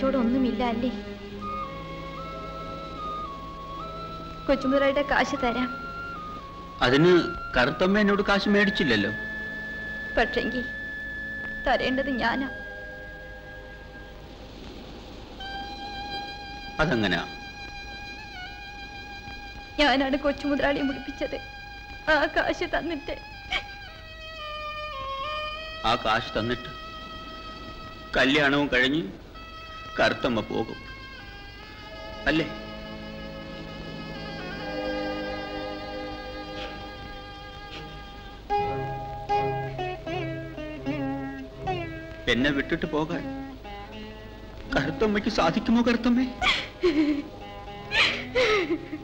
കച്ചവടം ഒന്നുമില്ല അല്ലേ കൊച്ചുമുതലായിട്ട് കാശ് തരാം അതിന് കറുത്തമ്മ എന്നോട് കാശ് മേടിച്ചില്ലല്ലോ പക്ഷെങ്കിൽ തരേണ്ടത് ഞാനാ അതെങ്ങനെയാ ഞാനാണ് കൊച്ചുമുതലാളിയെ മുടിപ്പിച്ചത് ആ കാശ് തന്നിട്ട് ആ കാശ് തന്നിട്ട് കല്യാണവും കഴിഞ്ഞ് കറുത്തമ്മ പോകും അല്ലേ എന്നെ വിട്ടിട്ട് പോകാൻ കറുത്തമ്മയ്ക്ക് സാധിക്കുമോ കറുത്തമ്മേ